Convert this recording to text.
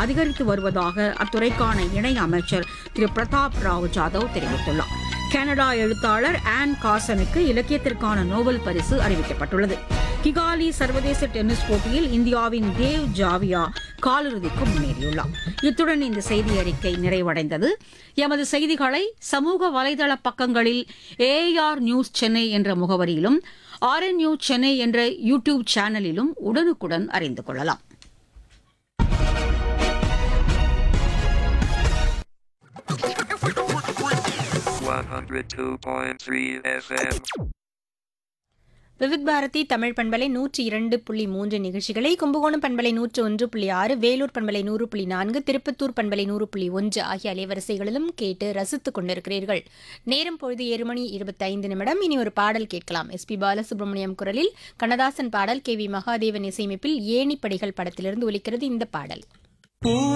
அதிகரித்து வருவதாக அத்துறைக்கான இணை அமைச்சர் திரு பிரதாப் ராவ் ஜாதவ் தெரிவித்துள்ளார் கனடா எழுத்தாளர் ஆன் காசனுக்கு இலக்கியத்திற்கான நோபல் பரிசு அறிவிக்கப்பட்டுள்ளது கிகாலி சர்வதேச டென்னிஸ் போட்டியில் இந்தியாவின் தேவ் ஜாவியா காலிறுதிக்கு முன்னேறியுள்ளார் இத்துடன் இந்த செய்தி அறிக்கை நிறைவடைந்தது எமது செய்திகளை சமூக வலைதள பக்கங்களில் ஏஆர் நியூஸ் சென்னை என்ற முகவரியிலும் ஆர்என் நியூஸ் சென்னை என்ற யூ டியூப் சேனலிலும் உடனுக்குடன் அறிந்து கொள்ளலாம் One hundred two point three FM. Vividh Bharathi Tamil பண்பலை நூற்றி இரண்டு புள்ளி மூன்று நிகழ்ச்சிகளை கும்பகோணம் பண்பலை நூற்று ஒன்று புள்ளி ஆறு வேலூர் பண்பலை நூறு புள்ளி நான்கு திருப்பத்தூர் பண்பலை நூறு புள்ளி ஒன்று ஆகிய அலைவரிசைகளிலும் கேட்டு ரசித்துக் கொண்டிருக்கிறீர்கள் நேரம் பொழுது ஏழு மணி இருபத்தைந்து நிமிடம் இனி ஒரு பாடல் கேட்கலாம் எஸ்பி பாலசுப்ரமணியம் குரலில் கண்ணதாசன் பாடல் கே வி மகாதேவன் இசையமைப்பில் ஏணிப்படிகள் படத்திலிருந்து ஒலிக்கிறது இந்த பாடல்